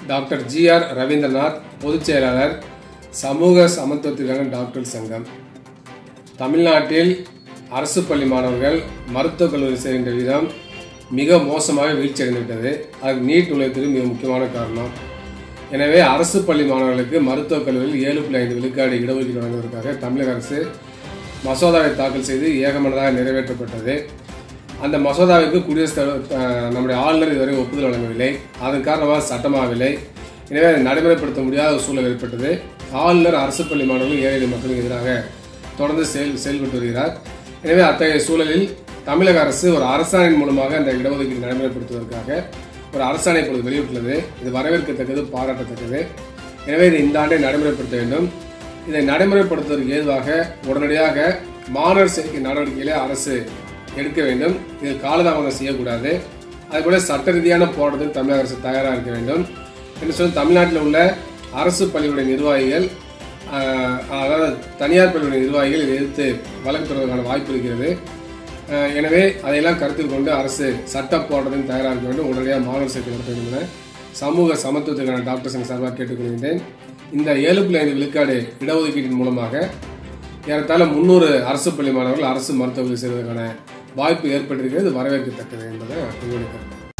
doctor GR Rabindranath பொதுச் செயலாளர் சமூக சமத்துவத்திற்கான டாக்டர் சங்கம் தமிழ்நாட்டில் அரசு பள்ளி மாணவர்கள் மருத்துவக் கல்லூரி சேர்கின்ற விதம் மிக மோசமாக வீழ்ச்சி அடைந்துவிட்டது அதுக்கு நீட் நுழைவுக்கு மிக முக்கியமான காரணம் எனவே அரசு பள்ளி மாணவர்களுக்கு மருத்துவக் கல்லூரியில் ஏழு புள்ளி ஐந்து விழுக்காடு இடஒதுக்கீடு வழங்குவதற்காக தமிழக அரசு மசோதாவை தாக்கல் செய்து ஏகமனதாக நிறைவேற்றப்பட்டது அந்த மசோதாவிற்கு குடியரசுத் தலைவர் அஹ், நம்முடைய ஆளுநர் இதுவரை ஒப்புதல் வழங்கவில்லை அதன் காரணமாக சட்டமாகவில்லை எனவே அதை நடைமுறைப்படுத்த முடியாத ஒரு சூழல் ஏற்பட்டது ஆளுநர் அரசு பள்ளி மாணவர்கள் ஏழை எளிய மக்களுக்கு எதிராக தொடர்ந்து செயல் செயல்பட்டு வருகிறார் எனவே அத்தகைய சூழலில் தமிழக அரசு ஒரு அரசாணையின் மூலமாக அந்த இடஒதுக்கீடு நடைமுறைப்படுத்துவதற்காக ஒரு அரசாணை இப்பொழுது வெளியிட்டுள்ளது இது வரவேற்கத்தக்கது பாராட்டத்தக்கது எனவே இதை இந்த ஆண்டை நடைமுறைப்படுத்த வேண்டும் இதை நடைமுறைப்படுத்துவதற்கு ஏதுவாக உடனடியாக மாணவர் சேர்க்கை நடவடிக்கைகளை அரசு எடுக்க வேண்டும் இதில் காலதாமதம் செய்யக்கூடாது அதுபோல சட்ட ரீதியான போராட்டத்தில் தமிழக அரசு தயாராக இருக்க வேண்டும் என்று சொல்லி தமிழ்நாட்டில் உள்ள அரசு பள்ளிகளுடைய நிர்வாகிகள் ஆஹ், அதாவது தனியார் பள்ளியுடைய நிர்வாகிகள் இதை எதிர்த்து வழக்கு தொடர்வதற்கான வாய்ப்பு இருக்கிறது ஆஹ், எனவே அதையெல்லாம் கருத்தில் கொண்டு அரசு சட்ட போராட்டத்தில் தயாராக இருக்க வேண்டும் உடனடியாக மாணவர் சேர்க்கை நடத்த வேண்டும் என சமூக சமத்துவத்துக்கான டாக்டர் சங்க சார்பாக கேட்டுக்கொள்கின்றேன் இந்த ஏழு புள்ளி ஐந்து விழுக்காடு இடஒதுக்கீட்டின் மூலமாக ஏறத்தாழ முன்னூறு அரசு பள்ளி மாணவர்கள் அரசு மருத்துவ கல்லூரி சேர்வதற்கான வாய்ப்பு ஏற்பட்டிருக்கிறது இது வரவேற்கத்தக்கது என்பதை எங்களுடைய கருத்து